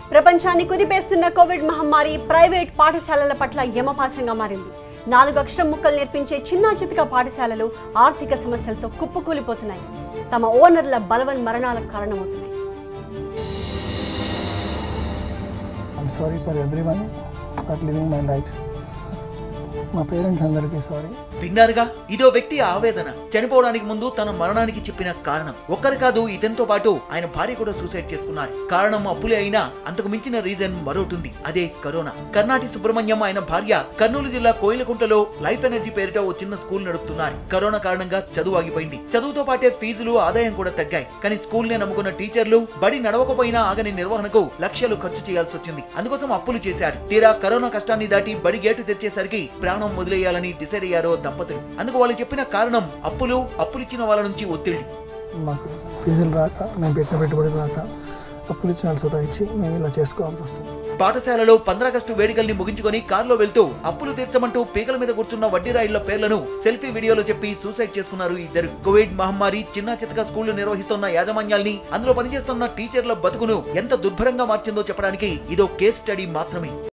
ప్రపంచాన్ని కుదిపేస్తున్న కోవిడ్ మహమ్మారి ప్రైవేట్ పాఠశాలల పట్ల యమపాశంగా మారింది నాలుగు అక్షరం ముక్కలు నేర్పించే చిన్న చితక పాఠశాలలు ఆర్థిక సమస్యలతో కుప్పకూలిపోతున్నాయి తమ ఓనర్ల బలవన్ మరణాలకు కారణమవుతున్నాయి I'm sorry for everyone for living my lives మా పేరెంట్స్ అందరికీ సారీ విన్నారుగా ఇదో వ్యక్తి ఆవేదన చనిపోవడానికి ముందు తన మరణానికి చెప్పిన కారణం ఒక్కరు కాదు ఇతనితో పాటు ఆయన భార్య కూడా సూసైడ్ చేసుకున్నారు కారణం అప్పులే అయినా అంతకు మించిన రీజన్ మరొకటి ఉంది అదే కరోనా కర్ణాటి సుబ్రహ్మణ్యం ఆయన భార్య కర్నూలు జిల్లా కోయిలకుంటలో లైఫ్ ఎనర్జీ పేరిట ఓ చిన్న స్కూల్ నడుపుతున్నారు కరోనా కారణంగా చదువు ఆగిపోయింది చదువుతో పాటే ఫీజులు ఆదాయం కూడా తగ్గాయి కానీ స్కూల్ నే నమ్ముకున్న టీచర్లు బడి నడవకపోయినా ఆగని నిర్వహణకు లక్షలు ఖర్చు చేయాల్సి వచ్చింది అందుకోసం అప్పులు చేశారు తీరా కరోనా కష్టాన్ని దాటి బడి గేటు తెరిచేసరికి ప్రాణం వదిలేయాలని డిసైడ్ అయ్యారో దంపతులు అందుకు వాళ్ళు చెప్పిన కారణం అప్పులు అప్పులిచ్చిన వాళ్ళ నుంచి ఒత్తిడి మాకు ఫీజులు రాక మేము పెట్టిన పెట్టుబడి రాక అప్పులు ఇచ్చిన సొదా ఇచ్చి మేము ఇలా చేసుకోవాల్సి వస్తుంది పాఠశాలలో పంద్రాగస్టు వేడుకల్ని ముగించుకొని కారులో వెళ్తూ అప్పులు తీర్చమంటూ పీకల మీద కూర్చున్న వడ్డీ రాయిళ్ల పేర్లను సెల్ఫీ వీడియోలో చెప్పి సూసైడ్ చేసుకున్నారు ఇద్దరు కోవిడ్ మహమ్మారి చిన్న చితక స్కూళ్లు నిర్వహిస్తున్న యాజమాన్యాల్ని అందులో పనిచేస్తున్న టీచర్ల బతుకును ఎంత దుర్భరంగా మార్చిందో చెప్పడానికి ఇదో కేస్ స్టడీ మాత్రమే